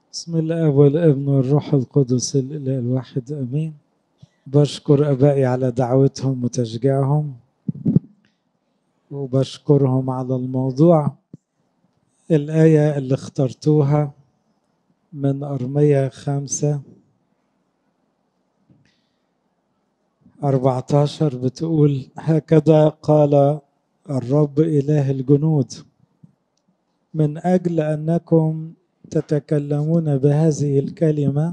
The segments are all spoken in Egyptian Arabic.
بسم الله والابن والروح القدس الإله الواحد امين بشكر ابائي على دعوتهم وتشجيعهم وبشكرهم على الموضوع الآية اللي اخترتوها من أرمية خمسة أربعة عشر بتقول هكذا قال الرب إله الجنود من أجل أنكم تتكلمون بهذه الكلمة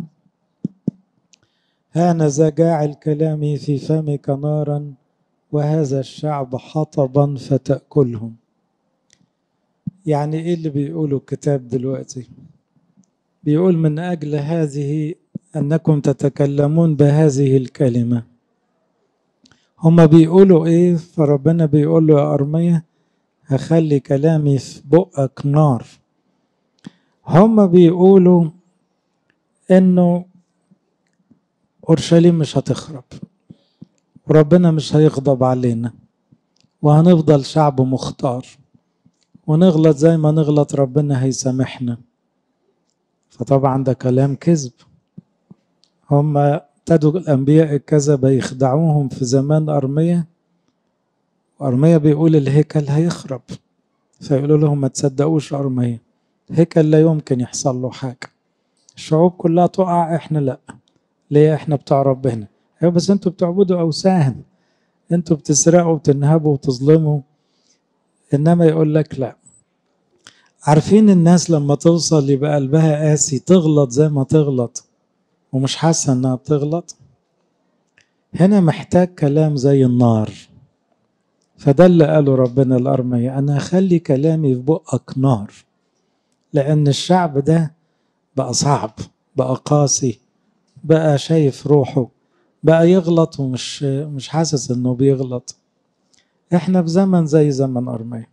هانذا جاعل كلامي في فمك نارا وهذا الشعب حطبا فتأكلهم يعني ايه اللي بيقوله الكتاب دلوقتي بيقول من أجل هذه أنكم تتكلمون بهذه الكلمة هما بيقولوا ايه فربنا بيقول له يا أرمية هخلي كلامي في بقك نار هما بيقولوا انه اورشليم مش هتخرب وربنا مش هيغضب علينا وهنفضل شعب مختار ونغلط زي ما نغلط ربنا هيسامحنا فطبعا ده كلام كذب هم ابتدوا الانبياء الكذبة يخدعوهم في زمان ارمية وارمية بيقول الهيكل هيخرب فيقولوا لهم ما تصدقوش ارمية الهيكل لا يمكن يحصل له حاجة الشعوب كلها تقع احنا لا ليه احنا بتوع ربنا ايوه بس انتوا بتعبدوا اوثان انتوا بتسرقوا وتنهبوا وتظلموا انما يقول لك لا عارفين الناس لما توصل يبقى قلبها قاسي تغلط زي ما تغلط ومش حاسه انها بتغلط هنا محتاج كلام زي النار فده اللي قاله ربنا الأرمية أنا هخلي كلامي في بقك نار لأن الشعب ده بقى صعب بقى قاسي بقى شايف روحه بقى يغلط ومش مش حاسس انه بيغلط احنا في زمن زي زمن ارميا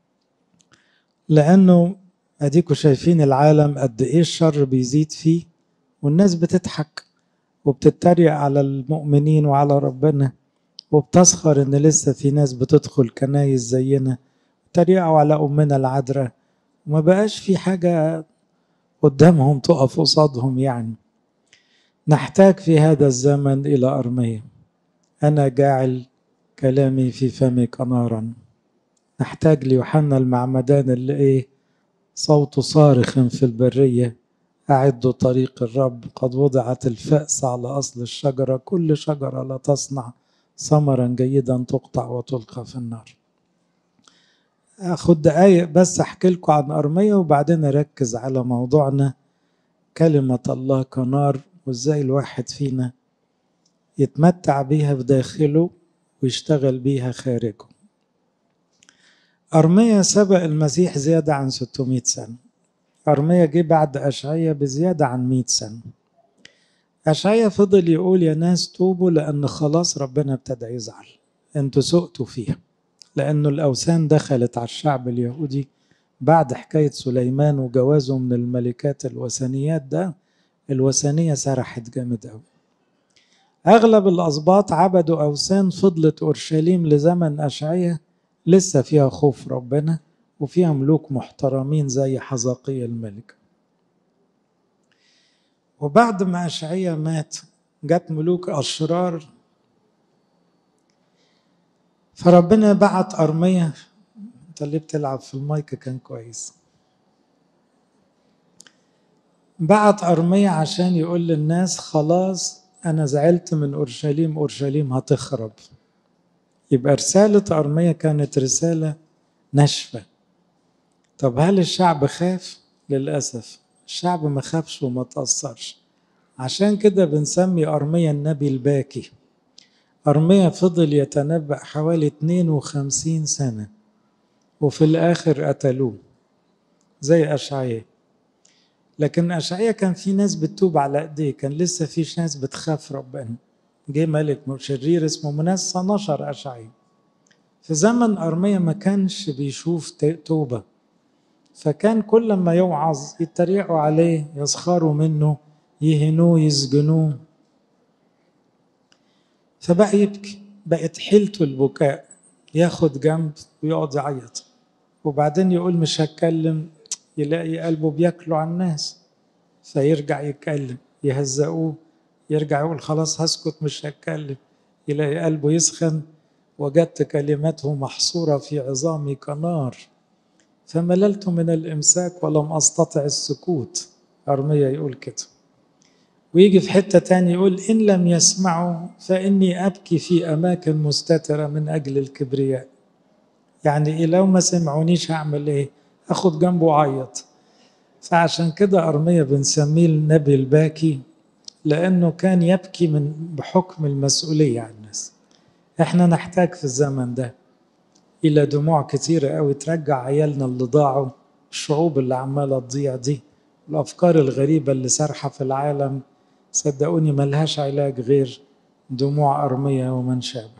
لانه اديكوا شايفين العالم قد ايه الشر بيزيد فيه والناس بتضحك وبتتريق على المؤمنين وعلى ربنا وبتسخر ان لسه في ناس بتدخل كنايس زينا تريقوا على امنا العذراء وما بقاش في حاجه قدامهم تقف قصادهم يعني نحتاج في هذا الزمن إلى أرمية أنا جاعل كلامي في فمك نارا نحتاج ليوحنا المعمدان اللي إيه صوته صارخ في البرية أعدوا طريق الرب قد وضعت الفأس على أصل الشجرة كل شجرة لا تصنع ثمرا جيدا تقطع وتلقى في النار أخد دقايق بس أحكي لكم عن أرمية وبعدين أركز على موضوعنا كلمة الله كنار وازاي الواحد فينا يتمتع بيها في داخله ويشتغل بيها خارجه أرمية سبق المسيح زيادة عن 600 سنة أرمية جه بعد أشعية بزيادة عن 100 سنة أشعية فضل يقول يا ناس توبوا لأن خلاص ربنا ابتدى يزعل انتوا سقتوا فيها لأنه الأوثان دخلت على الشعب اليهودي بعد حكاية سليمان وجوازه من الملكات الوثنيات ده الوثنية سرحت جامد أوي أغلب الأسباط عبدوا أوثان فضلت أورشليم لزمن أشعية لسه فيها خوف ربنا وفيها ملوك محترمين زي حزقية الملك وبعد ما أشعية مات جت ملوك أشرار فربنا بعت أرمية انت اللي بتلعب في المايك كان كويس بعت أرمية عشان يقول للناس خلاص أنا زعلت من أورشليم أورشليم هتخرب يبقى رسالة أرمية كانت رسالة ناشفة طب هل الشعب خاف؟ للأسف الشعب ما خافش وما تأثرش عشان كده بنسمي أرمية النبي الباكي أرمية فضل يتنبأ حوالي 52 سنة وفي الآخر قتلوه زي أشعياء لكن أشعية كان في ناس بتتوب على ايديه كان لسه في ناس بتخاف ربنا جه ملك شرير اسمه منسى نشر أشعية في زمن أرمية ما كانش بيشوف توبة فكان كل ما يوعظ يتريقوا عليه يسخروا منه يهنوه يسجنوه فبقى يبكي بقت حيلته البكاء ياخد جنب ويقعد يعيط وبعدين يقول مش هتكلم يلاقي قلبه بياكله على الناس فيرجع يتكلم يهزقوه يرجع يقول خلاص هسكت مش هتكلم يلاقي قلبه يسخن وجدت كلمته محصورة في عظامي كنار فمللت من الإمساك ولم أستطع السكوت أرمية يقول كده ويجي في حتة تاني يقول إن لم يسمعوا فإني أبكي في أماكن مستترة من أجل الكبرياء يعني إيه لو ما سمعونيش هعمل إيه أخد جنبه وأعيط فعشان كده أرمية بنسميه النبي الباكي لأنه كان يبكي من بحكم المسؤولية عن الناس إحنا نحتاج في الزمن ده إلى دموع كتيرة أوي ترجع عيالنا اللي ضاعوا الشعوب اللي عمالة تضيع دي الأفكار الغريبة اللي سارحة في العالم صدقوني ملهاش علاج غير دموع أرمية ومن شابه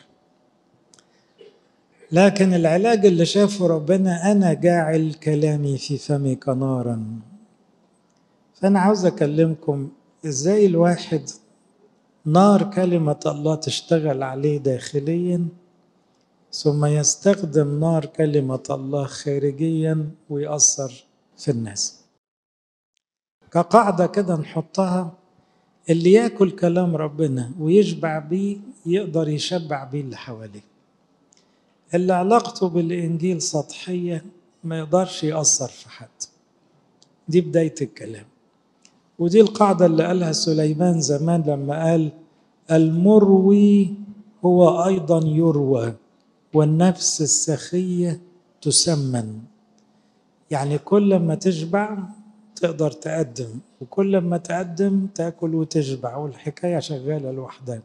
لكن العلاج اللي شافه ربنا أنا جاعل كلامي في فمك نارا فأنا عاوز أكلمكم إزاي الواحد نار كلمة الله تشتغل عليه داخليا ثم يستخدم نار كلمة الله خارجيا ويأثر في الناس كقاعدة كده نحطها اللي ياكل كلام ربنا ويشبع بيه يقدر يشبع بيه اللي حواليه اللي علاقته بالإنجيل سطحية ما يقدرش يأثر في حد دي بداية الكلام ودي القاعدة اللي قالها سليمان زمان لما قال المروي هو أيضا يروى والنفس السخية تسمن يعني كل ما تشبع تقدر تقدم وكل ما تقدم تاكل وتشبع والحكاية شغالة لوحدها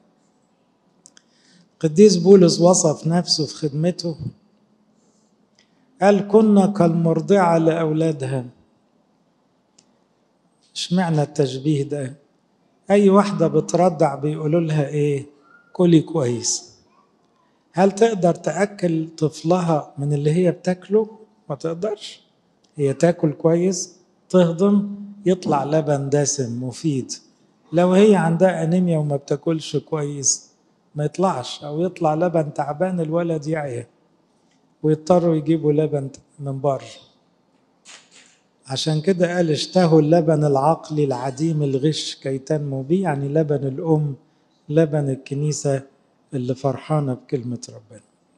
قديس بولس وصف نفسه في خدمته قال كنا كالمرضعة لأولادها اشمعنى التشبيه ده أي واحدة بترضع بيقولوا لها إيه كلي كويس هل تقدر تأكل طفلها من اللي هي بتاكله ما تقدرش هي تاكل كويس تهضم يطلع لبن دسم مفيد لو هي عندها أنيميا وما بتاكلش كويس ما يطلعش أو يطلع لبن تعبان الولد يعيا ويضطروا يجيبوا لبن من بره عشان كده قال اشتهوا اللبن العقلي العديم الغش كي تنمو بيه يعني لبن الأم لبن الكنيسة اللي فرحانة بكلمة ربنا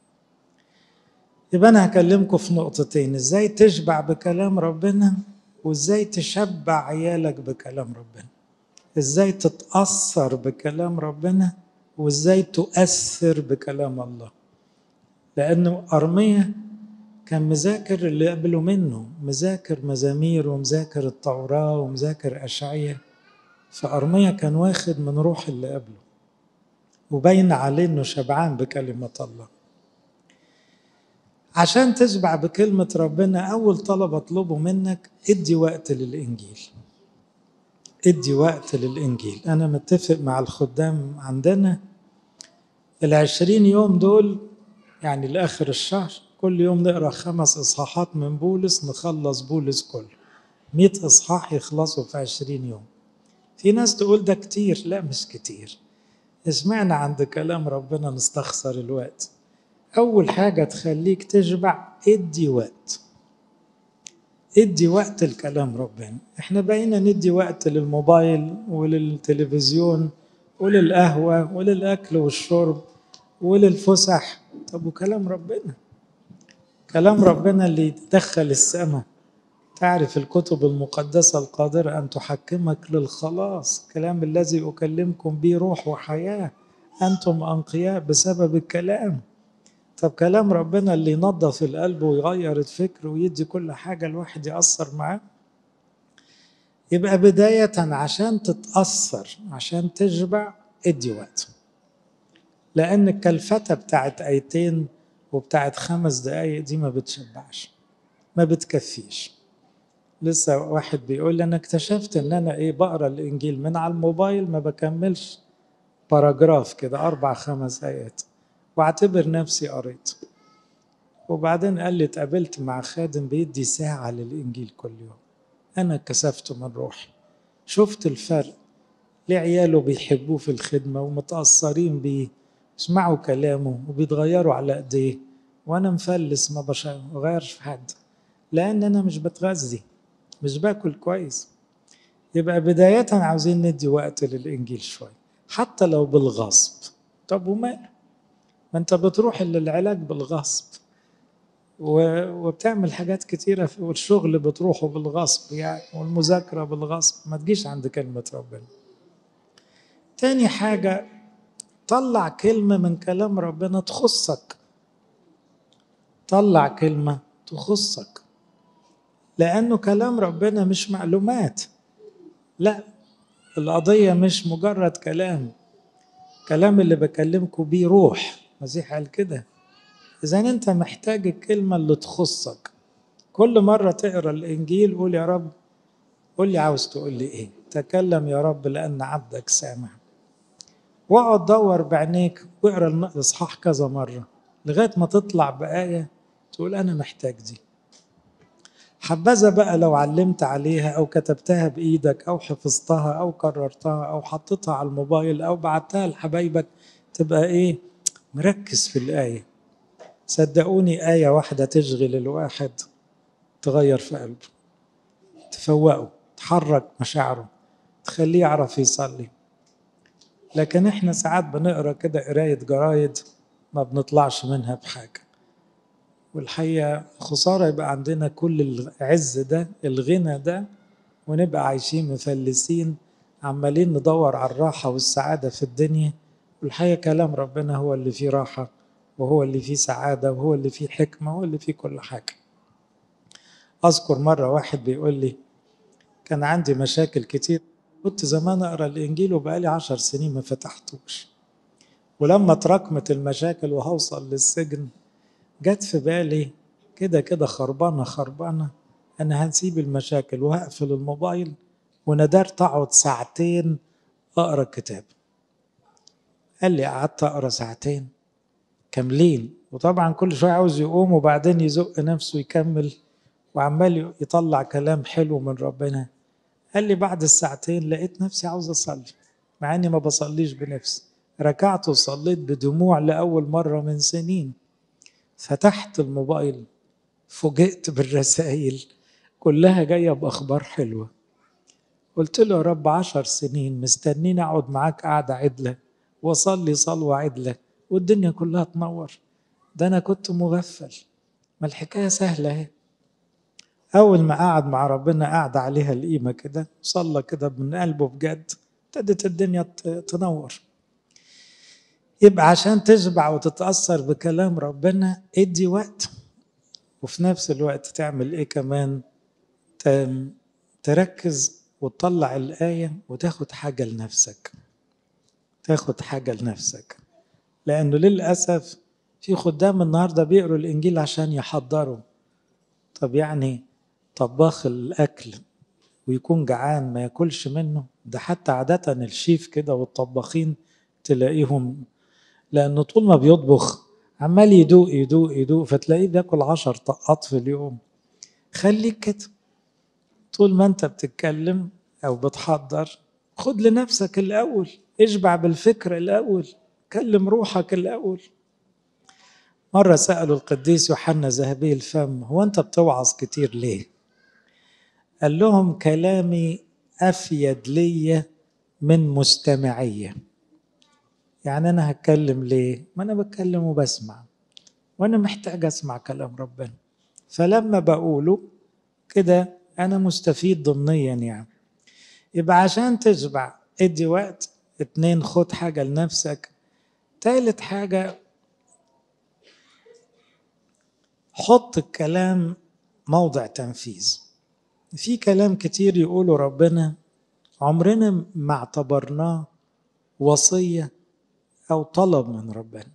يبقى أنا هكلمكم في نقطتين إزاي تشبع بكلام ربنا وإزاي تشبع عيالك بكلام ربنا إزاي تتأثر بكلام ربنا وإزاي تؤثر بكلام الله لأنه أرمية كان مذاكر اللي قبله منه مذاكر مزامير ومذاكر التوراة ومذاكر أشعية فأرمية كان واخد من روح اللي قبله وبين عليه انه شبعان بكلمة الله عشان تشبع بكلمة ربنا أول طلب أطلبه منك ادي وقت للإنجيل ادي وقت للإنجيل أنا متفق مع الخدام عندنا العشرين يوم دول يعني لآخر الشهر كل يوم نقرأ خمس إصحاحات من بولس نخلص بولس كله مئة إصحاح يخلصوا في عشرين يوم في ناس تقول ده كتير لا مش كتير اسمعنا عند كلام ربنا نستخسر الوقت أول حاجة تخليك تشبع ادي وقت ادي وقت الكلام ربنا احنا بقينا ندي وقت للموبايل وللتلفزيون وللقهوة وللأكل والشرب وللفسح طب وكلام ربنا كلام ربنا اللي يدخل السماء تعرف الكتب المقدسة القادرة أن تحكمك للخلاص كلام الذي أكلمكم به روح وحياة أنتم أنقياء بسبب الكلام طب كلام ربنا اللي ينظف القلب ويغير الفكر ويدي كل حاجة الواحد يأثر معاه يبقى بداية عشان تتأثر عشان تشبع ادي وقت لأن الكلفتة بتاعت آيتين وبتاعت خمس دقايق دي ما بتشبعش ما بتكفيش لسه واحد بيقول لي انا اكتشفت ان انا ايه بقرا الانجيل من على الموبايل ما بكملش باراجراف كده اربع خمس ايات واعتبر نفسي قريت وبعدين قال لي اتقابلت مع خادم بيدي ساعة للإنجيل كل يوم أنا كسفته من روحي شفت الفرق ليه عياله بيحبوه في الخدمة ومتأثرين بيه يسمعوا كلامه وبيتغيروا على ايديه وأنا مفلس ما بغيرش في حد لأن أنا مش بتغذي مش باكل كويس يبقى بداية عاوزين ندي وقت للإنجيل شوية حتى لو بالغصب طب وما ما أنت بتروح للعلاج بالغصب وبتعمل حاجات كتيرة والشغل بتروحه بالغصب يعني والمذاكرة بالغصب ما تجيش عند كلمة ربنا تاني حاجة طلع كلمة من كلام ربنا تخصك طلع كلمة تخصك لأنه كلام ربنا مش معلومات لا القضية مش مجرد كلام كلام اللي بكلمكم بيه روح المسيح قال كده إذا أنت محتاج الكلمة اللي تخصك كل مرة تقرأ الإنجيل قول يا رب قول لي عاوز تقول لي إيه تكلم يا رب لأن عبدك سامع واقعد دور بعينيك واقرا الاصحاح كذا مره لغايه ما تطلع بايه تقول انا محتاج دي حبذا بقى لو علمت عليها او كتبتها بايدك او حفظتها او كررتها او حطيتها على الموبايل او بعتها لحبايبك تبقى ايه مركز في الايه صدقوني ايه واحده تشغل الواحد تغير في قلبه تفوقه تحرك مشاعره تخليه يعرف يصلي لكن احنا ساعات بنقرا كده قرايه جرايد ما بنطلعش منها بحاجه والحقيقه خساره يبقى عندنا كل العز ده الغنى ده ونبقى عايشين مفلسين عمالين ندور على الراحه والسعاده في الدنيا والحقيقه كلام ربنا هو اللي فيه راحه وهو اللي فيه سعاده وهو اللي فيه حكمه وهو اللي فيه كل حاجه اذكر مره واحد بيقول لي كان عندي مشاكل كتير كنت زمان اقرا الانجيل وبقالي عشر سنين ما فتحتوش ولما تراكمت المشاكل وهوصل للسجن جت في بالي كده كده خربانه خربانه انا هنسيب المشاكل وهقفل الموبايل وندرت اقعد ساعتين اقرا كتاب قال لي قعدت اقرا ساعتين كاملين وطبعا كل شويه عاوز يقوم وبعدين يزق نفسه يكمل وعمال يطلع كلام حلو من ربنا قال لي بعد الساعتين لقيت نفسي عاوز اصلي مع اني ما بصليش بنفسي ركعت وصليت بدموع لاول مره من سنين فتحت الموبايل فوجئت بالرسائل كلها جايه باخبار حلوه قلت له يا رب عشر سنين مستنيني اقعد معاك قعده عدله واصلي صلوه عدله والدنيا كلها تنور ده انا كنت مغفل ما الحكايه سهله اهي أول ما قعد مع ربنا قعد عليها القيمة كده صلى كده من قلبه بجد ابتدت الدنيا تنور يبقى عشان تشبع وتتأثر بكلام ربنا ادي وقت وفي نفس الوقت تعمل ايه كمان تركز وتطلع الآية وتاخد حاجة لنفسك تاخد حاجة لنفسك لأنه للأسف في خدام النهاردة بيقروا الإنجيل عشان يحضروا طب يعني طباخ الأكل ويكون جعان ما ياكلش منه ده حتى عادة الشيف كده والطباخين تلاقيهم لأنه طول ما بيطبخ عمال يدوق يدوق يدوق فتلاقيه بياكل عشر طقات في اليوم خليك كده طول ما انت بتتكلم او بتحضر خد لنفسك الاول اشبع بالفكر الاول كلم روحك الاول مرة سألوا القديس يوحنا ذهبي الفم هو أنت بتوعظ كتير ليه؟ قال لهم كلامي أفيد لي من مستمعية يعني أنا هتكلم ليه؟ ما أنا بتكلم وبسمع وأنا محتاج أسمع كلام ربنا فلما بقوله كده أنا مستفيد ضمنيا يعني يبقى عشان تشبع ادي وقت اتنين خد حاجة لنفسك تالت حاجة حط الكلام موضع تنفيذ في كلام كتير يقوله ربنا عمرنا ما اعتبرناه وصية أو طلب من ربنا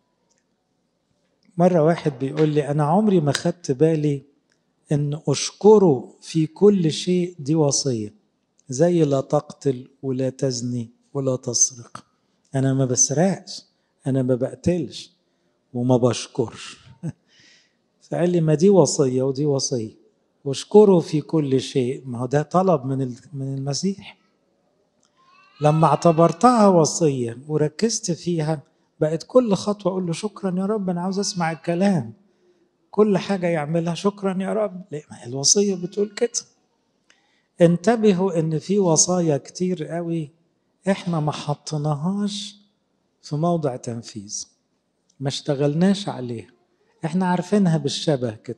مرة واحد بيقول لي أنا عمري ما خدت بالي إن أشكره في كل شيء دي وصية زي لا تقتل ولا تزني ولا تسرق أنا ما بسرقش أنا ما بقتلش وما بشكرش فقال لي ما دي وصية ودي وصية واشكره في كل شيء ما هو ده طلب من من المسيح لما اعتبرتها وصية وركزت فيها بقت كل خطوة أقول له شكرا يا رب أنا عاوز أسمع الكلام كل حاجة يعملها شكرا يا رب ليه ما الوصية بتقول كده انتبهوا ان في وصايا كتير قوي احنا ما حطيناهاش في موضع تنفيذ ما اشتغلناش عليها احنا عارفينها بالشبه كده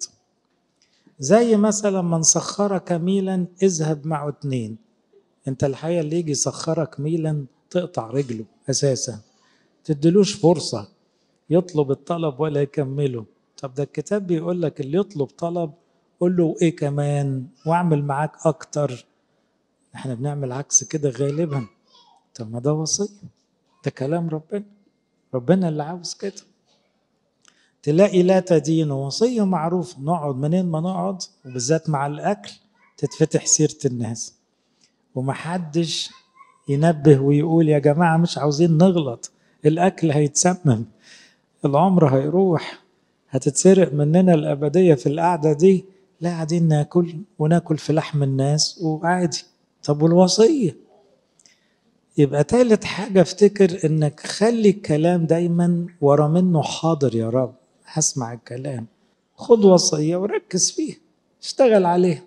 زي مثلا من سخرك ميلا اذهب معه اتنين انت الحقيقه اللي يجي يسخرك ميلا تقطع رجله اساسا تدلوش فرصه يطلب الطلب ولا يكمله طب ده الكتاب بيقول لك اللي يطلب طلب قول له ايه كمان واعمل معاك اكتر احنا بنعمل عكس كده غالبا طب ما ده وصيه ده كلام ربنا ربنا اللي عاوز كده تلاقي لا تدين وصية معروف نقعد منين ما نقعد وبالذات مع الأكل تتفتح سيرة الناس ومحدش ينبه ويقول يا جماعة مش عاوزين نغلط الأكل هيتسمم العمر هيروح هتتسرق مننا الأبدية في القعدة دي لا قاعدين ناكل وناكل في لحم الناس وعادي طب والوصية يبقى تالت حاجة افتكر انك خلي الكلام دايما ورا منه حاضر يا رب هسمع الكلام خد وصية وركز فيها اشتغل عليها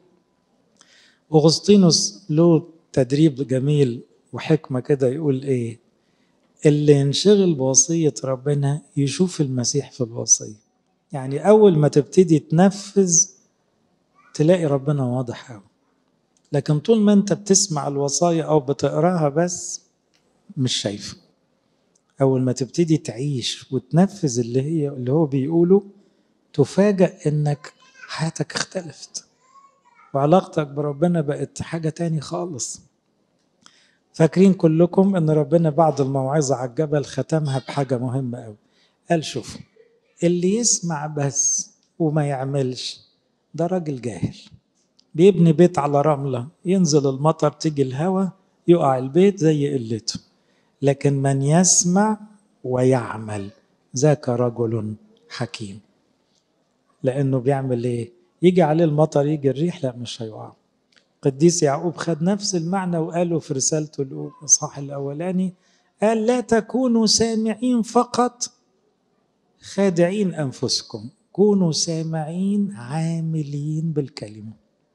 أغسطينوس له تدريب جميل وحكمة كده يقول ايه اللي ينشغل بوصية ربنا يشوف المسيح في الوصية يعني أول ما تبتدي تنفذ تلاقي ربنا واضح أوي لكن طول ما أنت بتسمع الوصايا أو بتقراها بس مش شايفه أول ما تبتدي تعيش وتنفذ اللي هي اللي هو بيقوله تفاجأ إنك حياتك اختلفت وعلاقتك بربنا بقت حاجة تاني خالص فاكرين كلكم ان ربنا بعد الموعظة على الجبل ختمها بحاجة مهمة قوي قال شوفوا اللي يسمع بس وما يعملش ده راجل جاهل بيبني بيت على رملة ينزل المطر تيجي الهوا يقع البيت زي قلته لكن من يسمع ويعمل ذاك رجل حكيم لانه بيعمل ايه يجي عليه المطر يجي الريح لا مش هيقع قديس يعقوب خد نفس المعنى وقاله في رسالته الاصحاح الاولاني قال لا تكونوا سامعين فقط خادعين انفسكم كونوا سامعين عاملين بالكلمه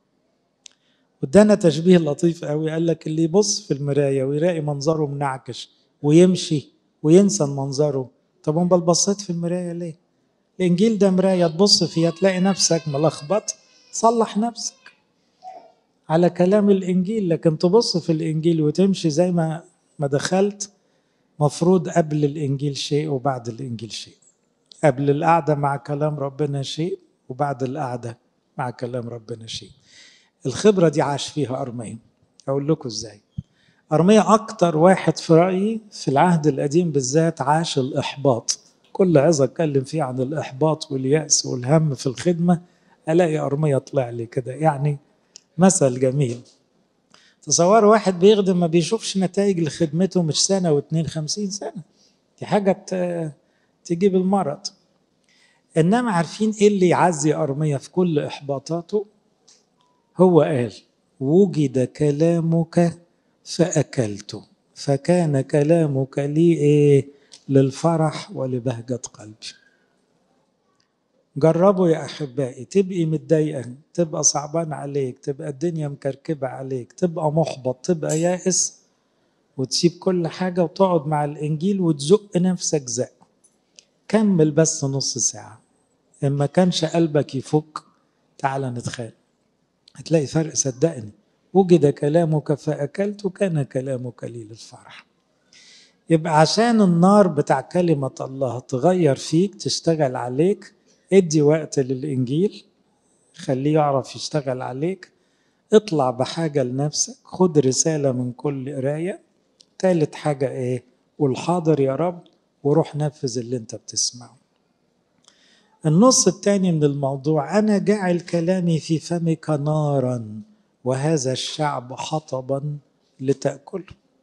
وادانا تشبيه لطيف قوي قال لك اللي يبص في المرايه ويلاقي منظره منعكش ويمشي وينسى منظره طب امال بصيت في المرايه ليه الانجيل ده مرايه تبص فيها تلاقي نفسك ملخبط صلح نفسك على كلام الانجيل لكن تبص في الانجيل وتمشي زي ما ما دخلت مفروض قبل الانجيل شيء وبعد الانجيل شيء قبل القعده مع كلام ربنا شيء وبعد القعده مع كلام ربنا شيء الخبره دي عاش فيها ارميا اقول لكم ازاي ارميا اكتر واحد في رايي في العهد القديم بالذات عاش الاحباط كل عظه اتكلم فيه عن الاحباط والياس والهم في الخدمه الاقي ارميا طلع لي كده يعني مثل جميل تصور واحد بيخدم ما بيشوفش نتائج لخدمته مش سنة واتنين خمسين سنة دي حاجة تجيب المرض إنما عارفين إيه اللي يعزي أرمية في كل إحباطاته هو قال وجد كلامك فأكلته فكان كلامك لي إيه للفرح ولبهجة قلبي جربوا يا احبائي تبقي متضايقه تبقى صعبان عليك تبقى الدنيا مكركبه عليك تبقى محبط تبقى يائس وتسيب كل حاجه وتقعد مع الانجيل وتزق نفسك زق كمل بس نص ساعه اما كانش قلبك يفك تعال نتخيل هتلاقي فرق صدقني وجد كلامك فاكلت كان كلامك لي للفرح يبقى عشان النار بتاع كلمه الله تغير فيك تشتغل عليك ادي وقت للإنجيل خليه يعرف يشتغل عليك اطلع بحاجة لنفسك خد رسالة من كل قراية تالت حاجة ايه قول حاضر يا رب وروح نفذ اللي انت بتسمعه النص التاني من الموضوع أنا جعل كلامي في فمك نارا وهذا الشعب حطبا لتأكله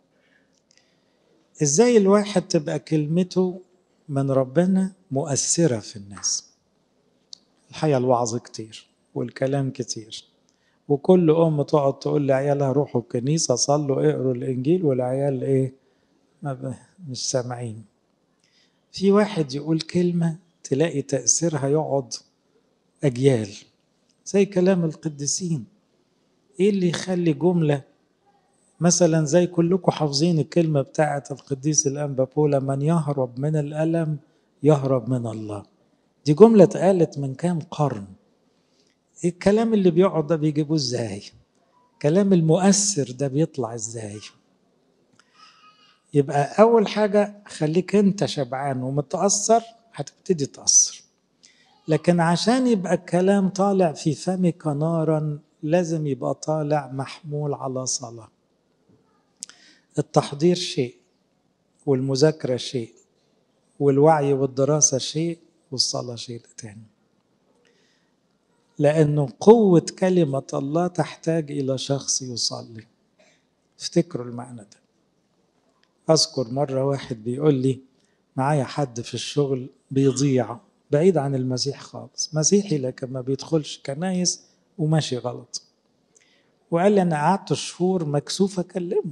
ازاي الواحد تبقى كلمته من ربنا مؤثرة في الناس الحقيقة الوعظ كتير والكلام كتير وكل أم تقعد تقول لعيالها روحوا الكنيسة صلوا اقروا الإنجيل والعيال إيه ما مش سامعين في واحد يقول كلمة تلاقي تأثيرها يقعد أجيال زي كلام القديسين ايه اللي يخلي جملة مثلا زي كلكم حافظين الكلمة بتاعة القديس الأنبا بولا من يهرب من الألم يهرب من الله دي جملة اتقالت من كام قرن الكلام اللي بيقعد ده بيجيبوه ازاي كلام المؤثر ده بيطلع ازاي يبقى أول حاجة خليك أنت شبعان ومتأثر هتبتدي تأثر لكن عشان يبقى الكلام طالع في فمك نارا لازم يبقى طالع محمول على صلاة التحضير شيء والمذاكرة شيء والوعي والدراسة شيء والصلاة شيء تاني لأنه قوة كلمة الله تحتاج إلى شخص يصلي افتكروا المعنى ده أذكر مرة واحد بيقول لي معايا حد في الشغل بيضيع بعيد عن المسيح خالص مسيحي لكن ما بيدخلش كنايس وماشي غلط وقال لي أنا قعدت شهور مكسوف أكلمه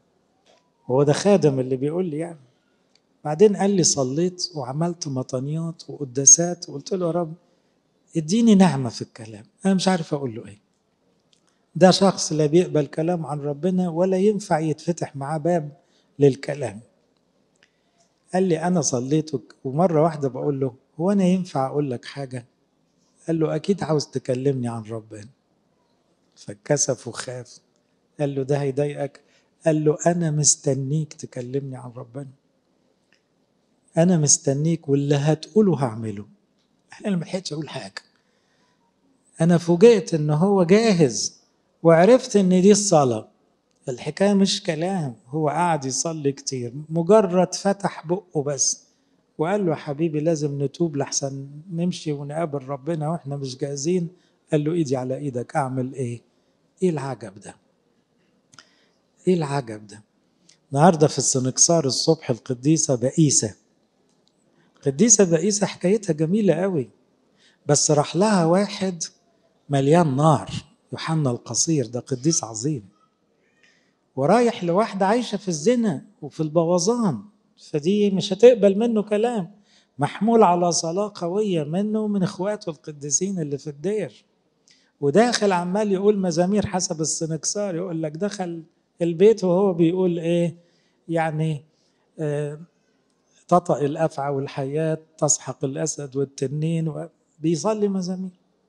هو ده خادم اللي بيقول لي يعني بعدين قال لي صليت وعملت مطانيات وقداسات وقلت له يا رب اديني نعمة في الكلام أنا مش عارف أقول له إيه ده شخص لا بيقبل كلام عن ربنا ولا ينفع يتفتح معاه باب للكلام قال لي أنا صليت ومرة واحدة بقول له هو أنا ينفع أقول لك حاجة قال له أكيد عاوز تكلمني عن ربنا فاتكسف وخاف قال له ده هيضايقك قال له أنا مستنيك تكلمني عن ربنا أنا مستنيك واللي هتقوله هعمله أنا ما لحقتش أقول حاجة أنا فوجئت إن هو جاهز وعرفت إن دي الصلاة الحكاية مش كلام هو قاعد يصلي كتير مجرد فتح بقه بس وقال له يا حبيبي لازم نتوب لحسن نمشي ونقابل ربنا واحنا مش جاهزين قال له ايدي على ايدك اعمل ايه ايه العجب ده ايه العجب ده النهارده في السنكسار الصبح القديسة بئيسة القديسة بئيسة حكايتها جميلة قوي بس راح لها واحد مليان نار يوحنا القصير ده قديس عظيم ورايح لواحدة عايشة في الزنا وفي البوظان فدي مش هتقبل منه كلام محمول على صلاة قوية منه ومن اخواته القديسين اللي في الدير وداخل عمال يقول مزامير حسب السنكسار يقول لك دخل البيت وهو بيقول ايه يعني آه تطأ الأفعى والحياة تسحق الأسد والتنين بيصلي مزامير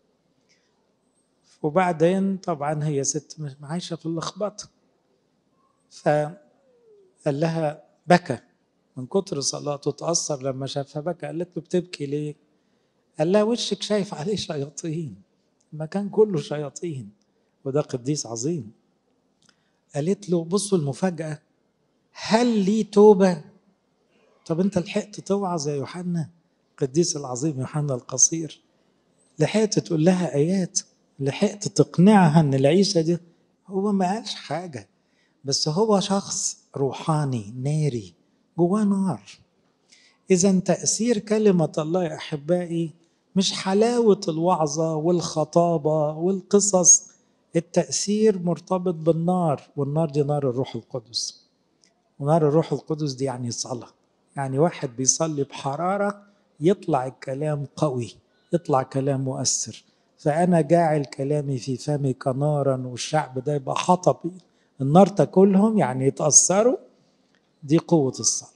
وبعدين طبعا هي ست عايشة في اللخبطة فقال لها بكى من كتر صلاته تأثر لما شافها بكى قالت له بتبكي ليه؟ قال لها وشك شايف عليه شياطين المكان كله شياطين وده قديس عظيم قالت له بصوا المفاجأة هل لي توبة؟ طب انت لحقت توعظ يا يوحنا القديس العظيم يوحنا القصير لحقت تقول لها آيات لحقت تقنعها ان العيشة دي هو ما قالش حاجة بس هو شخص روحاني ناري جواه نار إذا تأثير كلمة الله يا أحبائي مش حلاوة الوعظة والخطابة والقصص التأثير مرتبط بالنار والنار دي نار الروح القدس ونار الروح القدس دي يعني صلاة يعني واحد بيصلي بحرارة يطلع الكلام قوي يطلع كلام مؤثر فأنا جاعل كلامي في فمك نارا والشعب ده يبقى حطب النار تاكلهم يعني يتأثروا دي قوة الصلاة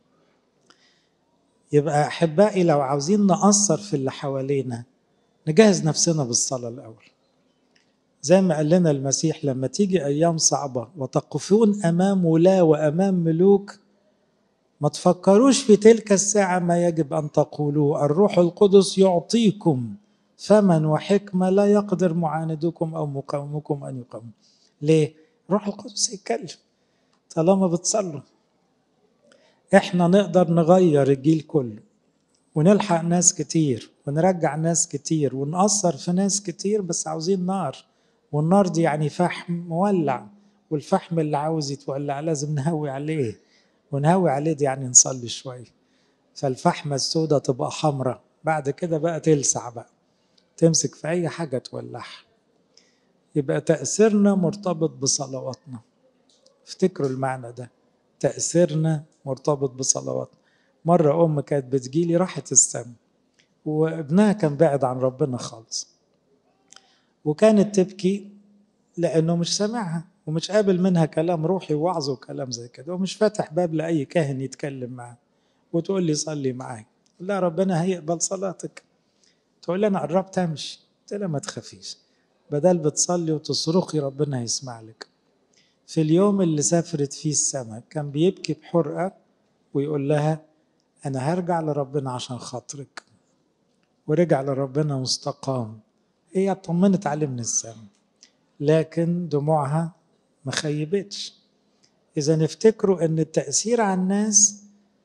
يبقى أحبائي لو عاوزين نأثر في اللي حوالينا نجهز نفسنا بالصلاة الأول زي ما قال لنا المسيح لما تيجي أيام صعبة وتقفون أمام ولاة وأمام ملوك ما تفكروش في تلك الساعة ما يجب أن تقولوه الروح القدس يعطيكم فمن وحكمة لا يقدر معاندكم أو مقاومكم أن يقاوموا ليه؟ روح القدس يتكلم طالما بتصلوا احنا نقدر نغير الجيل كله ونلحق ناس كتير ونرجع ناس كتير ونأثر في ناس كتير بس عاوزين نار والنار دي يعني فحم مولع والفحم اللي عاوز يتولع لازم نهوي عليه ونهوي عليه دي يعني نصلي شوية فالفحمة السوداء تبقى حمراء بعد كده بقى تلسع بقى تمسك في أي حاجة تولعها يبقى تأثيرنا مرتبط بصلواتنا افتكروا المعنى ده تأثيرنا مرتبط بصلواتنا مرة أم كانت بتجيلي راحت السما وابنها كان بعد عن ربنا خالص وكانت تبكي لأنه مش سامعها ومش قابل منها كلام روحي ووعظ وكلام زي كده ومش فاتح باب لأي كاهن يتكلم معاه وتقول لي صلي معاي لا ربنا هيقبل صلاتك تقول لي أنا قربت أمشي قلت لها ما تخافيش بدل بتصلي وتصرخي ربنا هيسمع لك في اليوم اللي سافرت فيه السماء كان بيبكي بحرقة ويقول لها أنا هرجع لربنا عشان خاطرك ورجع لربنا واستقام هي اطمنت عليه من السماء لكن دموعها ما خيبتش إذا نفتكروا أن التأثير على الناس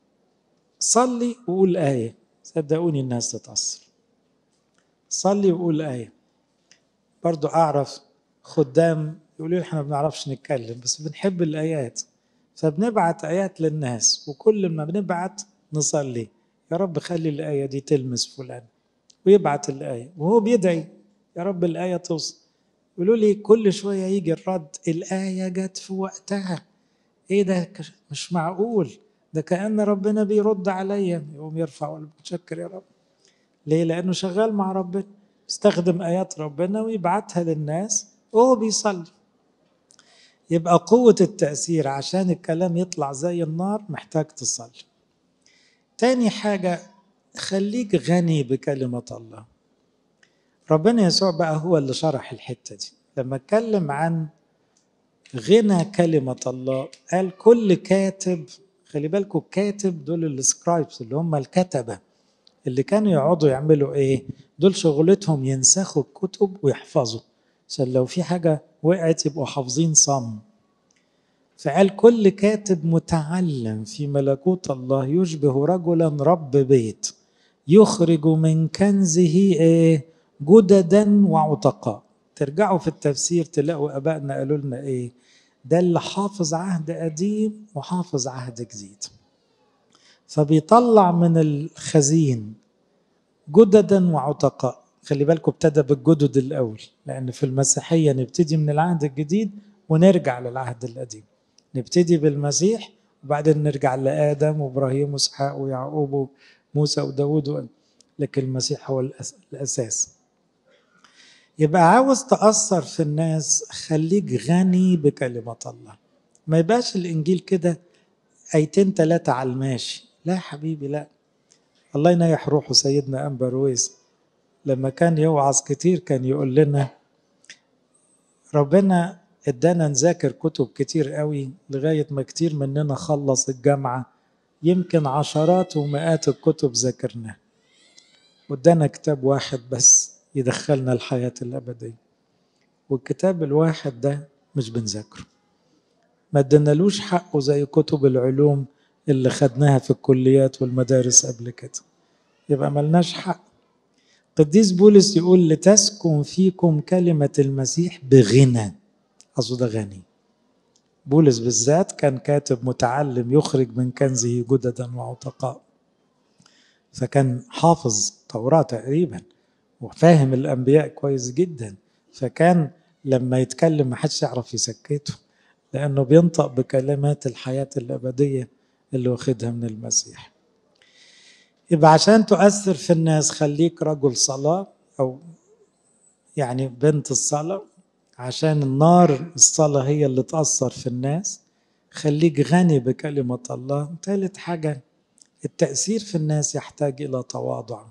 صلي وقول آية صدقوني الناس تتأثر صلي وقول آية برضو أعرف خدام يقولوا لي احنا ما بنعرفش نتكلم بس بنحب الآيات فبنبعت آيات للناس وكل ما بنبعت نصلي يا رب خلي الآية دي تلمس فلان ويبعت الآية وهو بيدعي يا رب الآية توصل يقولوا لي كل شوية يجي الرد الآية جت في وقتها إيه ده مش معقول ده كأن ربنا بيرد عليا يقوم يرفع ويتشكر يا رب ليه؟ لأنه شغال مع ربنا استخدم آيات ربنا ويبعتها للناس وهو بيصلي يبقى قوة التأثير عشان الكلام يطلع زي النار محتاج تصلي تاني حاجة خليك غني بكلمة الله ربنا يسوع بقى هو اللي شرح الحتة دي لما اتكلم عن غنى كلمة الله قال كل كاتب خلي بالكم كاتب دول السكرايبس اللي هم الكتبة اللي كانوا يقعدوا يعملوا ايه دول شغلتهم ينسخوا الكتب ويحفظوا عشان لو في حاجة وقعت يبقوا حافظين صم فقال كل كاتب متعلم في ملكوت الله يشبه رجلا رب بيت يخرج من كنزه ايه جددا وعتقاء ترجعوا في التفسير تلاقوا ابائنا قالوا لنا ايه ده اللي حافظ عهد قديم وحافظ عهد جديد فبيطلع من الخزين جددا وعتقاء خلي بالكم ابتدى بالجدد الاول لان في المسيحيه نبتدي من العهد الجديد ونرجع للعهد القديم نبتدي بالمسيح وبعدين نرجع لادم وابراهيم واسحاق ويعقوب وموسى وداود لكن المسيح هو الاساس يبقى عاوز تأثر في الناس خليك غني بكلمة الله ما يبقاش الإنجيل كده آيتين ثلاثة على الماشي لا حبيبي لا الله ينيح روحه سيدنا أنبا رويس لما كان يوعظ كتير كان يقول لنا ربنا ادانا نذاكر كتب كتير قوي لغاية ما كتير مننا خلص الجامعة يمكن عشرات ومئات الكتب ذاكرناها وادانا كتاب واحد بس يدخلنا الحياة الأبدية والكتاب الواحد ده مش بنذاكره ما ادنالوش حقه زي كتب العلوم اللي خدناها في الكليات والمدارس قبل كده يبقى ملناش حق قديس بولس يقول لتسكن فيكم كلمة المسيح بغنى أصله ده غني بولس بالذات كان كاتب متعلم يخرج من كنزه جددا وعتقاء فكان حافظ توراة تقريبا وفاهم الأنبياء كويس جدا فكان لما يتكلم ما حدش يعرف يسكته لأنه بينطق بكلمات الحياة الأبدية اللي واخدها من المسيح يبقى عشان تؤثر في الناس خليك رجل صلاة أو يعني بنت الصلاة عشان النار الصلاة هي اللي تأثر في الناس خليك غني بكلمة الله ثالث حاجة التأثير في الناس يحتاج إلى تواضع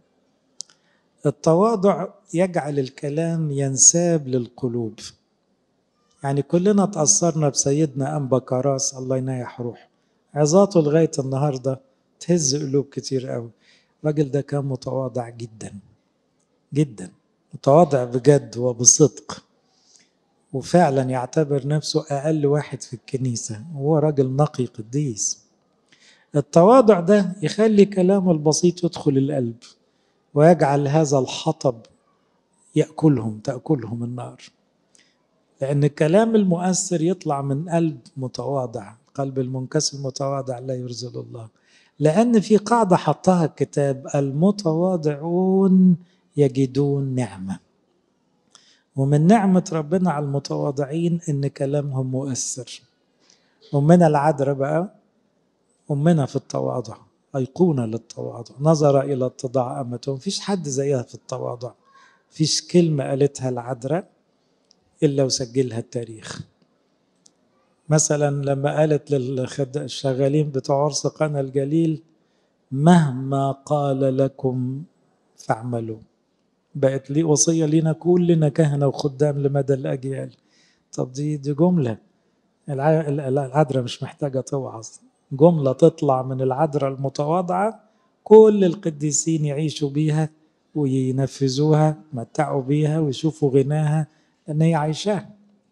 التواضع يجعل الكلام ينساب للقلوب يعني كلنا تأثرنا بسيدنا أنبا كراس الله ينيح روحه عظاته لغاية النهاردة تهز قلوب كتير قوي الراجل ده كان متواضع جدا جدا متواضع بجد وبصدق وفعلا يعتبر نفسه أقل واحد في الكنيسة وهو راجل نقي قديس التواضع ده يخلي كلامه البسيط يدخل القلب ويجعل هذا الحطب يأكلهم تأكلهم النار لأن الكلام المؤثر يطلع من قلب متواضع قلب المنكسر المتواضع لا يرزل الله لأن في قاعدة حطها الكتاب المتواضعون يجدون نعمة ومن نعمة ربنا على المتواضعين إن كلامهم مؤثر أمنا العذراء بقى أمنا في التواضع أيقونة للتواضع نظر إلى اتضاع أمته مفيش حد زيها في التواضع مفيش كلمة قالتها العذراء إلا وسجلها التاريخ مثلا لما قالت للشغالين بتوع عرس قنا الجليل مهما قال لكم فاعملوا بقت لي وصية لينا كلنا كهنة وخدام لمدى الأجيال طب دي دي جملة العذراء مش محتاجة توعظ جملة تطلع من العذراء المتواضعة كل القديسين يعيشوا بيها وينفذوها متعوا بيها ويشوفوا غناها ان هي عايشاه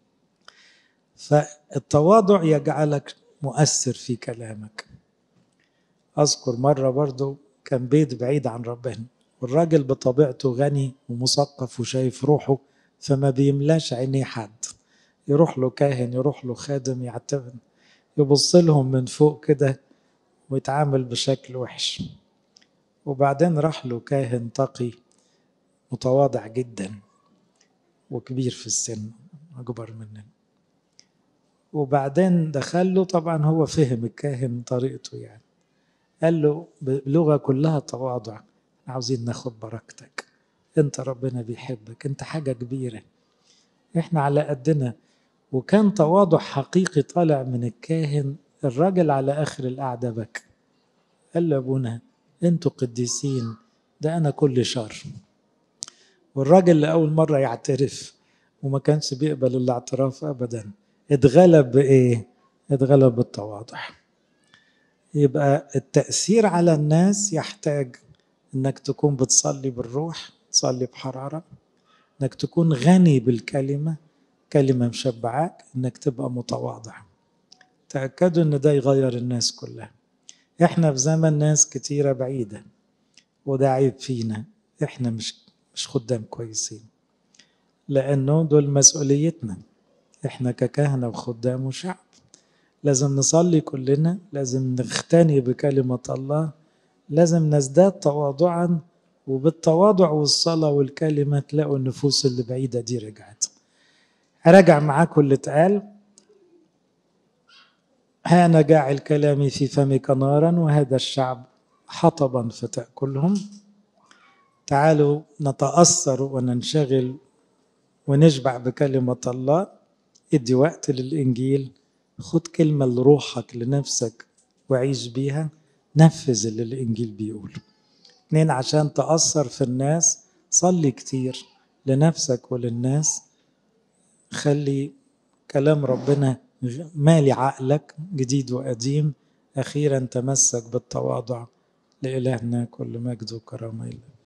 فالتواضع يجعلك مؤثر في كلامك اذكر مره برضو كان بيت بعيد عن ربنا والراجل بطبيعته غني ومثقف وشايف روحه فما بيملاش عينيه حد يروح له كاهن يروح له خادم يعتمد يبص لهم من فوق كده ويتعامل بشكل وحش وبعدين راح له كاهن تقي متواضع جدا وكبير في السن أكبر مننا وبعدين دخل له طبعا هو فهم الكاهن طريقته يعني قال له بلغة كلها تواضع عاوزين ناخد بركتك انت ربنا بيحبك انت حاجة كبيرة احنا على قدنا وكان تواضع حقيقي طالع من الكاهن الراجل على اخر القعدة بك قال له ابونا انتوا قديسين ده انا كل شر والراجل لأول مرة يعترف وما كانش بيقبل الاعتراف أبدا اتغلب بإيه؟ اتغلب بالتواضع يبقى التأثير على الناس يحتاج إنك تكون بتصلي بالروح تصلي بحرارة إنك تكون غني بالكلمة كلمة مشبعاك إنك تبقى متواضع تأكدوا إن ده يغير الناس كلها إحنا في زمن ناس كتيرة بعيدة وده عيب فينا إحنا مش مش خدام كويسين لأنه دول مسؤوليتنا إحنا ككهنة وخدام وشعب لازم نصلي كلنا لازم نختني بكلمة الله لازم نزداد تواضعا وبالتواضع والصلاة والكلمة تلاقوا النفوس اللي بعيدة دي رجعت هراجع معاكم اللي اتقال ها أنا جاعل كلامي في فمك نارا وهذا الشعب حطبا فتأكلهم تعالوا نتأثر وننشغل ونشبع بكلمة الله ادي وقت للإنجيل خد كلمة لروحك لنفسك وعيش بيها نفذ اللي الإنجيل بيقوله اتنين عشان تأثر في الناس صلي كتير لنفسك وللناس خلي كلام ربنا مالي عقلك جديد وقديم أخيرا تمسك بالتواضع لإلهنا كل مجد وكرامة إليه